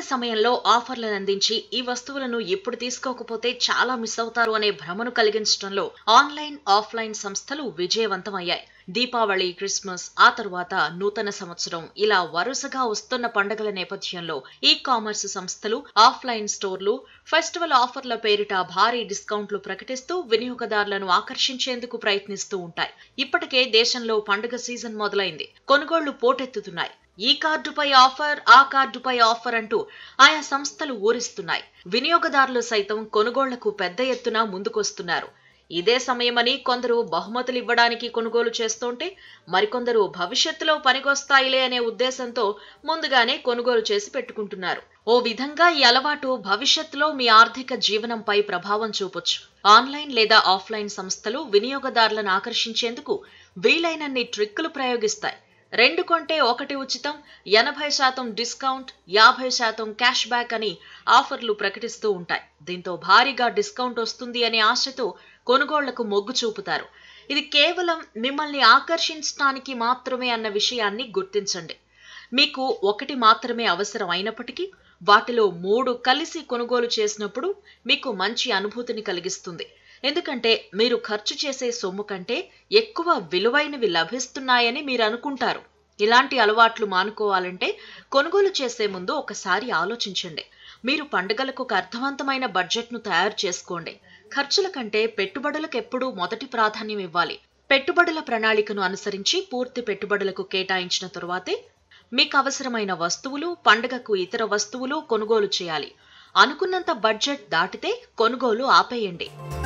సమయంలో ఆఫర్లను అందించి ఈ వస్తువులను ఇప్పుడు తీసుకోకపోతే చాలా మిస్ అవుతారు అనే భ్రమను కలిగించడంలో ఆన్లైన్ ఆఫ్లైన్ సంస్థలు విజయవంతమయ్యాయి దీపావళి క్రిస్మస్ ఆ తరువాత నూతన సంవత్సరం ఇలా వరుసగా వస్తున్న పండుగల నేపథ్యంలో ఈ కామర్స్ సంస్థలు ఆఫ్లైన్ స్టోర్లు ఫెస్టివల్ ఆఫర్ల పేరిట భారీ డిస్కౌంట్లు ప్రకటిస్తూ వినియోగదారులను ఆకర్షించేందుకు ప్రయత్నిస్తూ ఉంటాయి ఇప్పటికే దేశంలో పండుగ సీజన్ మొదలైంది కొనుగోళ్లు పోటెత్తుతున్నాయి ఈ కార్డుపై ఆఫర్ ఆ కార్డుపై ఆఫర్ అంటూ ఆయా సంస్థలు ఊరిస్తున్నాయి వినియోగదారులు సైతం కొనుగోళ్లకు పెద్ద ఎత్తున ముందుకొస్తున్నారు ఇదే సమయమని కొందరు బహుమతులు ఇవ్వడానికి కొనుగోలు చేస్తుంటే మరికొందరు భవిష్యత్తులో పనికొస్తాయిలే అనే ఉద్దేశంతో ముందుగానే కొనుగోలు చేసి పెట్టుకుంటున్నారు ఓ విధంగా ఈ అలవాటు భవిష్యత్తులో మీ ఆర్థిక జీవనంపై ప్రభావం చూపొచ్చు ఆన్లైన్ లేదా ఆఫ్లైన్ సంస్థలు వినియోగదారులను ఆకర్షించేందుకు వీలైనన్ని ట్రిక్కులు ప్రయోగిస్తాయి రెండు కొంటే ఒకటి ఉచితం ఎనభై శాతం డిస్కౌంట్ యాభై శాతం క్యాష్ బ్యాక్ అని ఆఫర్లు ప్రకటిస్తూ ఉంటాయి దీంతో భారీగా డిస్కౌంట్ వస్తుంది అనే ఆశతో కొనుగోళ్లకు మొగ్గు చూపుతారు ఇది కేవలం మిమ్మల్ని ఆకర్షించడానికి మాత్రమే అన్న విషయాన్ని గుర్తించండి మీకు ఒకటి మాత్రమే అవసరం అయినప్పటికీ వాటిలో మూడు కలిసి కొనుగోలు చేసినప్పుడు మీకు మంచి అనుభూతిని కలిగిస్తుంది ఎందుకంటే మీరు ఖర్చు చేసే సొమ్ము కంటే ఎక్కువ విలువైనవి లభిస్తున్నాయని మీరు అనుకుంటారు ఇలాంటి అలవాట్లు మానుకోవాలంటే కొనుగోలు చేసే ముందు ఒకసారి ఆలోచించండి మీరు పండుగలకు ఒక అర్థవంతమైన బడ్జెట్ను తయారు చేసుకోండి ఖర్చుల కంటే పెట్టుబడులకు ఎప్పుడూ మొదటి ప్రాధాన్యం ఇవ్వాలి పెట్టుబడుల ప్రణాళికను అనుసరించి పూర్తి పెట్టుబడులకు కేటాయించిన తరువాతే మీకు అవసరమైన వస్తువులు పండుగకు ఇతర వస్తువులు కొనుగోలు చేయాలి అనుకున్నంత బడ్జెట్ దాటితే కొనుగోలు ఆపేయండి